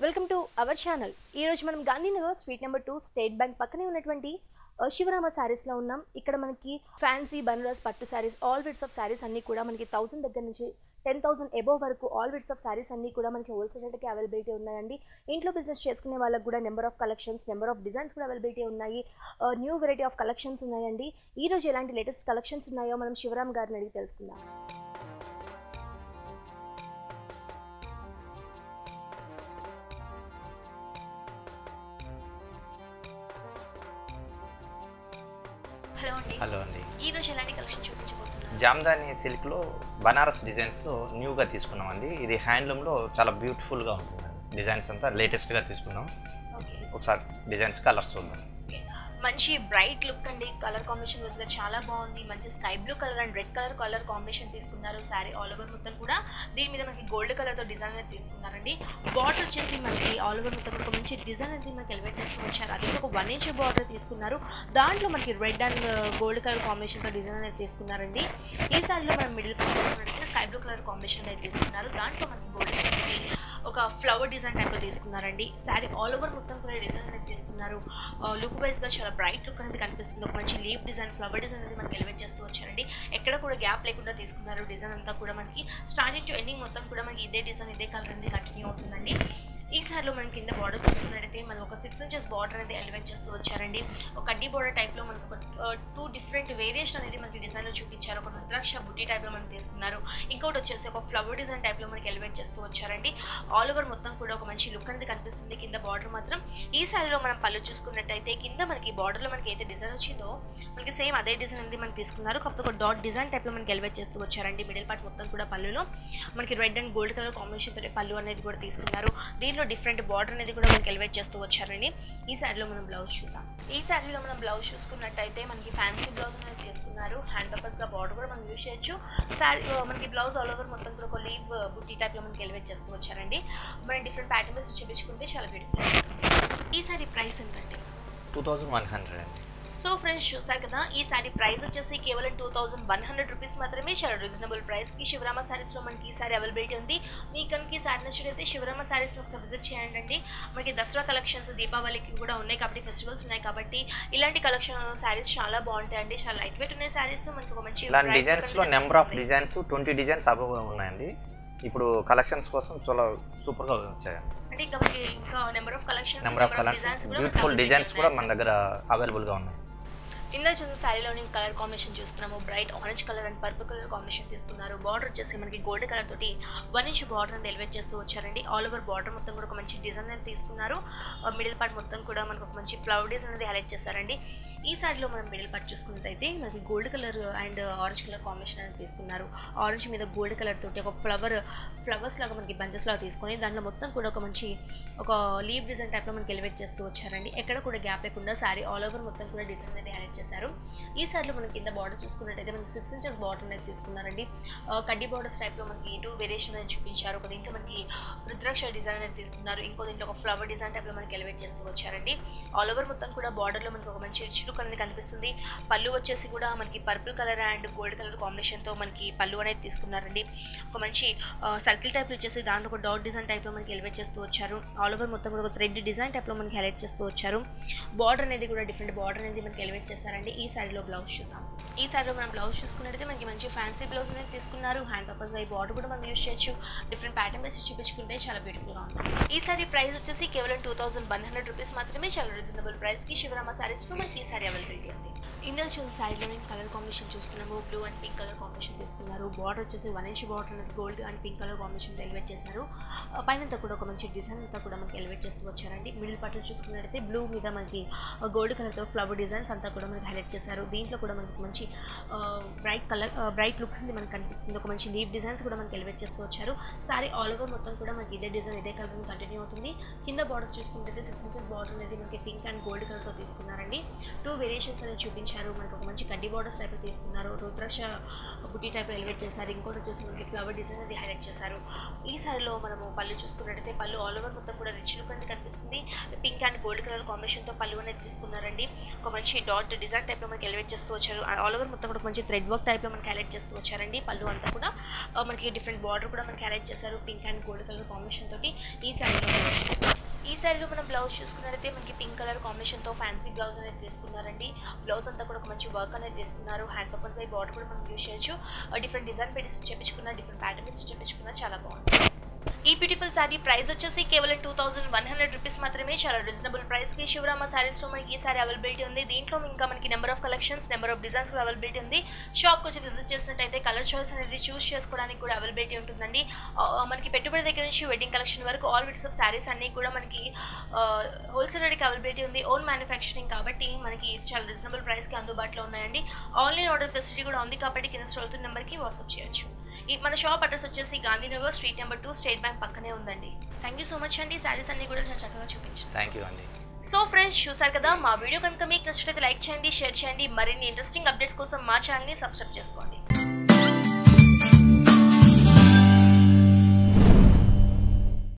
Welcome to our channel ఈరోజు మనం Gandhinagar street number two State Bank పక్కనే ఉన్నటువంటి ఆ, శివరామ శారీస్లో ఉన్నాం ఇక్కడ మనకి ఫ్యాన్సీ బనారస్ పట్టు saris all widths of saris అన్నీ కూడా మనకి థౌసండ్ దగ్గర నుంచి టెన్ థౌసండ్ ఎబోవ్ వరకు ఆల్ విడ్స్ ఆఫ్ శారీస్ అన్నీ కూడా మనకి హోల్సేల్ రేట్కి అవైలబిలిటీ ఉన్నాయండి ఇంట్లో బిజినెస్ చేసుకునే వాళ్ళకి కూడా number of collections number of designs కూడా అవైలబిలిటీ ఉన్నాయి న్యూ వెరైటీ ఆఫ్ కలెక్షన్స్ ఉన్నాయండి ఈ రోజు ఎలాంటి లేటెస్ట్ కలెక్షన్స్ ఉన్నాయో మనం శివరామ్ గారిని అడిగి తెలుసుకుందాం హలో అండి హలో అండి ఈ రోజు ఎలాంటి కలెక్షన్ చూపించబోతున్నారు జామ్దాని సిల్క్లో బనారస్ డిజైన్స్లో న్యూగా తీసుకున్నామండి ఇది హ్యాండ్లూమ్లో చాలా బ్యూటిఫుల్గా ఉంటుంది డిజైన్స్ అంతా లేటెస్ట్గా తీసుకున్నాం ఓకే ఒకసారి డిజైన్స్ కలర్స్ చూద్దాం మంచి బ్రైట్ లుక్ అండి కలర్ కాంబినేషన్ వైజ్గా చాలా బాగుంది మంచి sky blue colour and red colour colour combination తీసుకున్నారు శారీ ఆల్ ఓవర్ మొత్తం కూడా దీని మీద మనకి గోల్డ్ కలర్తో డిజైన్ అనేది తీసుకున్నారండి బార్డర్ వచ్చేసి మనకి ఆల్ ఓవర్ మొత్తం కూడా ఒక మంచి డిజైన్ అనేది మనకి ఎలివేట్ చేస్తూ వచ్చారు అది కూడా ఒక వన్ ఇంచ్ బార్డర్ తీసుకున్నారు దాంట్లో మనకి రెడ్ అండ్ గోల్డ్ కలర్ కాంబినేషన్తో డిజైన్ అనేది తీసుకున్నారండి ఈ శారీలో మనం మిడిల్ పార్ట్ చూసుకున్నట్లయితే స్కై బ్లూ కలర్ కాంబినేషన్ అనేది తీసుకున్నారు దాంట్లో మనకి గోల్డ్ ఒక ఫ్లవర్ డిజైన్ టైప్లో తీసుకున్నారండి శారీ ఆల్ ఓవర్ మొత్తం కూడా డిజైన్ అనేది తీసుకున్నారు లుక్ వైజ్గా చాలా బ్రైట్ లుక్ అనేది కనిపిస్తుంది ఒక మంచి లీవ్ డిజైన్ ఫ్లవర్ డిజైన్ అనేది మనకి ఎలివేట్ చేస్తూ వచ్చారండి ఎక్కడ కూడా గ్యాప్ లేకుండా తీసుకున్నారు డిజైన్ అంతా కూడా మనకి స్టార్టింగ్ టు ఎండింగ్ మొత్తం కూడా మనకి ఇదే డిజైన్ ఇదే కలర్ అనేది కంటిన్యూ అవుతుందండి ఈ సారిలో మనం కింద బార్డర్ చూసుకున్నట్టయితే మనం ఒక సిక్స్ ఇంచెస్ బార్డర్ అనేది ఎలివేట్ చేస్తూ వచ్చారండి ఒక కడ్డీ బార్డర్ టైప్లో మనకు ఒక టూ డిఫరెంట్ వేరియేషన్ అనేది మనకి డిజైన్లో చూపించారు ఒక రుద్రాక్ష బుట్టి టైప్లో మనం తీసుకున్నారు ఇంకోటి వచ్చేసి ఒక ఫ్లవర్ డిజైన్ టైప్లో మనకి ఎలివేట్ చేస్తూ వచ్చారండి ఆల్ ఓవర్ మొత్తం కూడా ఒక మంచి లుక్ అనేది కనిపిస్తుంది కింద బార్డర్ మాత్రం ఈ సారీలో మనం పళ్ళు చూసుకున్నట్టయితే కింద మనకి బార్డర్లో మనకి అయితే డిజైన్ వచ్చిందో మనకి సేమ్ అదే డిజైన్ అనేది మనకి తీసుకున్నారు కాకపోతే ఒక డాట్ డిజైన్ టైప్లో మనకి ఎలివేట్ చేస్తూ వచ్చారండి మిడిల్ పార్ట్ మొత్తం కూడా పళ్ళులో మనకి red and gold colour combination తోటి పళ్ళు అనేది కూడా తీసుకున్నారు దీనిలో డిఫరెంట్ బార్డర్ అనేది కూడా మనకి ఎలివేట్ చేస్తూ వచ్చారండి ఈ శారీలో మనం బ్లౌజ్ చూద్దాం ఈ శారీలో మనం బ్లౌజ్ చూసుకున్నట్టయితే మనకి ఫ్యాన్సీ బ్లౌజ్ అనేది తీసుకున్నారు హ్యాండ్ పర్పస్గా బార్డర్ కూడా మనం యూజ్ చేయొచ్చు శారీ మనకి బ్లౌజ్ ఆల్ ఓవర్ మొత్తం కూడా ఒక లీవ్ బుట్టి టైప్లో మనకి ఎలివేట్ చేస్తూ వచ్చారండి మనం డిఫరెంట్ ప్యాటర్న్స్ చూపించుకుంటే చాలా బ్యూటిఫుల్ ఈ సారీ ప్రైస్ ఎంతండి టూ థౌజండ్ వన్ హండ్రెడ్ అండి సో ఫ్రెండ్స్ చూస్తారు కదా ఈ సారీ ప్రైస్ వచ్చేసి కేవలం two thousand one hundred rupees మాత్రమే చాలా రీజనబుల్ ప్రైస్కి శివరామ శారీస్లో మనకి ఈ సారీ అవైలబిలిటీ ఉంది మీకు కనుక ఈ సారీ నచ్చినట్లయితే శివరామ శారీస్లో ఒకసారి విజిట్ చేయండి అండి మనకి దసరా కలెక్షన్స్ దీపావళికి కూడా ఉన్నాయి కాబట్టి ఫెస్టివల్స్ ఉన్నాయి కాబట్టి ఇలాంటి కలెక్షన్ శారీస్ చాలా బాగుంటాయండి చాలా లైట్ వెయిట్ ఉన్నాయి శారీస్ మనకి ఒక మంచి ఇలాంటి bright డిజైన్స్లో colour నెంబర్ ఆఫ్ కనిపిస్తుంది. డిజైన్స్ ట్వంటీ డిజైన్స్ అబవ్ ఉన్నాయండి ఇప్పుడు కలెక్షన్స్ కోసం చాలా సూపర్గా వచ్చాయండి అంటే ఇంకా మనకి ఇంకా number of collections number of colours beautiful designs కూడా మన దగ్గర అవైలబుల్గా ఉన్నాయి ఇందా చూసిన శారీలోని కలర్ కాంబినేషన్ చూస్తున్నాము bright orange colour and purple colour combination తీసుకున్నారు బార్డర్ వచ్చేసి మనకి గోల్డ్ కలర్ తోటి వన్ ఇంచ్ బార్డర్ అనేది ఎలివేట్ చేస్తూ వచ్చారండి ఆల్ ఓవర్ బార్డర్ మొత్తం కూడా ఒక మంచి డిజైన్ అనేది తీసుకున్నారు మిడిల్ పార్ట్ మొత్తం కూడా మనకు ఒక మంచి ఫ్లవర్ డిజైన్ అనేది హైలైట్ చేశారండి ఈ సారీలో మనం మిడిల్ పార్ట్ చూసుకున్నట్టయితే మనకి gold colour and orange colour combination అనేది తీసుకున్నారు ఆరెంజ్ మీద గోల్డ్ కలర్ తోటి ఒక ఫ్లవర్ ఫ్లవర్స్ లాగా మనకి బంచెస్ లాగా తీసుకొని దాంట్లో మొత్తం కూడా ఒక మంచి ఒక లీవ్ డిజైన్ టైప్లో మనకి ఎలివేట్ చేస్తూ వచ్చారండి ఎక్కడ కూడా గ్యాప్ లేకుండా శారీ ఆల్ ఓవర్ మొత్తం కూడా డిజైన్ అనేది హైలైట్ చేశారు ఈ సారీలో మనకి కింద బార్డర్ చూసుకున్నట్టయితే మనకి సిక్స్ ఇంచెస్ బార్డర్ అనేది తీసుకున్నారండి ఆ, కడ్డీ బార్డర్స్ టైప్లో మనకి టూ వేరియేషన్ అనేది చూపించారు ఒక దీంట్లో మనకి రుద్రాక్ష డిజైన్ అనేది తీసుకున్నారు ఇంకో దీంట్లో ఒక ఫ్లవర్ డిజైన్ టైప్లో మనకి ఎలివేట్ చేస్తూ వచ్చారండి ఆల్ ఓవర్ మొత్తం కూడా బార్డర్లో మనకి ఒక మంచి రిచ్ లుక్ అనేది కనిపిస్తుంది పళ్ళు వచ్చేసి కూడా మనకి purple colour and gold colour కాంబినేషన్తో మనకి పళ్ళు అనేది తీసుకున్నారండి ఒక మంచి సర్కిల్ టైప్లో వచ్చేసి దాంట్లో ఒక డాట్ డిజైన్ టైప్లో మనకి ఎలివేట్ చేస్తూ వచ్చారు ఆల్ ఓవర్ మొత్తం కూడా ఒక థ్రెడ్ డిజైన్ టైప్లో మనకి హైలైట్ చేస్తూ వచ్చారు బార్డర్ అనేది కూడా డిఫరెంట్ బార్డర్ అనేది మనకి ఎలివేట్ చేశారండి ఈ శారీలో బ్లౌజ్ చూద్దాం ఈ శారీలో మనం బ్లౌజ్ చూసుకున్నట్టయితే మనకి మంచి ఫ్యాన్సీ బ్లౌజ్ అనేది తీసుకున్నారు హ్యాండ్ పర్పస్గా ఈ బార్డర్ కూడా మనం యూస్ చేయొచ్చు డిఫరెంట్ ప్యాటర్న్ వేసి చూపించుకుంటే చాలా బ్యూటిఫుల్గా ఉంటుంది ఈ సారీ ప్రైస్ వచ్చేసి కేవలం two thousand one hundred rupees మాత్రమే చాలా రీజనబుల్ ప్రైస్కి శివరామ శారీస్లో మనకి ఈ సారీ అవైలబిలిటీ ఉంది ఇందులో చూసిన శారీలో నేను కలర్ కాంబినేషన్ చూస్తున్నాము blue and pink colour combination తీసుకున్నారు బార్డర్ వచ్చేసి వన్ ఇంచ్ బార్డర్ అనేది gold and pink colour combination elevate చేశారు ఆ పైన అంతా కూడా ఒక మంచి డిజైన్ అంతా కూడా మనకి ఎలివేట్ చేస్తూ వచ్చారండి మిడిల్ పట్టు చూసుకున్నట్టయితే బ్లూ మీద మనకి గోల్డ్ కలర్తో ఫ్లవర్ డిజైన్స్ అంతా కూడా మనకి హైలైట్ చేశారు దీంట్లో కూడా మనకి మంచి బ్రైట్ కలర్ బ్రైట్ లుక్ అనేది మనకి కనిపిస్తుంది ఒక మంచి లీవ్ డిజైన్స్ కూడా మనకి ఎలివేట్ చేస్తూ వచ్చారు సారీ ఆల్ ఓవర్ మొత్తం కూడా మనకి ఇదే డిజైన్ ఇదే కలర్ కంటిన్యూ అవుతుంది కింద బార్డర్ చూసుకుంటే సిక్స్ ఇంచెస్ బార్డర్ అనేది మనకి పింక్ అండ్ గోల్డ్ కలర్తో తీసుకున్నారండి టూ వేరియేషన్స్ అనేది చూపించారు మనకు ఒక మంచి కడ్డీ బార్డర్స్ టైప్ తీసుకున్నారు రుద్రాక్ష బుట్టి టైప్ ఎలివేట్ చేశారు ఇంకోటి వచ్చేసి మనకి ఫ్లవర్ డిజైన్ అది హైలైట్ చేశారు ఈ సారీలో మనము పళ్ళు చూసుకున్నట్టయితే పళ్ళు ఆల్ ఓవర్ మొత్తం కూడా రిచ్ లుక్ అనేది కనిపిస్తుంది పింక్ అండ్ గోల్డ్ కలర్ కాంబినేషన్తో పళ్ళు అనేది తీసుకున్నారండి ఒక మంచి డాట్ డిజైన్ టైప్లో మనకి ఎలివేట్ చేస్తూ వచ్చారు ఆల్ ఓవర్ మొత్తం కూడా మంచి థ్రెడ్ వర్క్ టైప్లో మనకి హైలైట్ చేస్తూ వచ్చారండి పళ్ళు అంతా కూడా ఆ, మనకి డిఫరెంట్ బార్డర్ కూడా మనకి హైలైట్ చేశారు pink and gold colour combination తోటి ఈ శారీలో బ్లౌజ్ చూసుకున్నాం. ఈ శారీలో మనం బ్లౌజ్ చూసుకున్నట్టయితే మనకి పింక్ కలర్ కాంబినేషన్తో ఫ్యాన్సీ బ్లౌజ్ అనేది తీసుకున్నారండి బ్లౌజ్ అంతా కూడా ఒక మంచి వర్క్ అనేది తీసుకున్నారు హ్యాండ్ పర్పస్ బై బార్డర్ కూడా మనం యూస్ చేయొచ్చు డిఫరెంట్ డిజైన్ పెట్టి స్టిచ్ చేయించుకున్నా డిఫరెంట్ ప్యాటర్న్ స్టిచ్ చేయించుకున్నా చాలా బాగుంది ఈ బ్యూటిఫుల్ శారీ ప్రైస్ వచ్చేసి కేవలం two thousand one hundred rupees మాత్రమే చాలా రీజనబుల్ ప్రైస్కి శివరామ శారీస్లో మనకి ఈ శారీ అవైలబిలిటీ ఉంది దీంట్లో ఇంకా మనకి number of collections number of designs కూడా అవైలబిలిటీ ఉంది షాప్కి వచ్చి విజిట్ చేసినట్టయితే కలర్ చాయిస్ అనేది చూస్ చేసుకోవడానికి కూడా అవైలబిలిటీ ఉంటుందండి ఆ, మనకి పెట్టుబడి దగ్గర నుంచి వెడ్డింగ్ కలెక్షన్ వరకు ఆల్ విడ్స్ ఆఫ్ శారీస్ అన్నీ కూడా మనకి హోల్సేల్ రేట్కి అవైలబిలిటీ ఉంది ఓన్ మ్యానుఫ్యాక్చరింగ్ కాబట్టి మనకి చాలా రీజనబుల్ ప్రైస్కి అందుబాటులో ఉన్నాయండి ఆన్లైన్ ఆర్డర్ ఫెసిలిటీ కూడా ఉంది కాబట్టి కింద స్టోర్ నెంబర్కి వాట్సాప్ చేయొచ్చు ఈ మన షాప్ అడ్రస్ వచ్చేసి Gandhinagar street number two State Bank పక్కనే ఉందండి థ్యాంక్ యూ సో మచ్ అండి శారీస్ అన్ని కూడా చాలా చక్కగా చూపించారు థ్యాంక్ యూ అండి సో ఫ్రెండ్స్ చూసారు కదా మా వీడియో కనుక మీకు నచ్చినట్లయితే లైక్ చేయండి షేర్ చేయండి మరిన్ని ఇంట్రెస్టింగ్ అప్డేట్స్ కోసం మా ఛానల్ని సబ్స్క్రైబ్ చేసుకోండి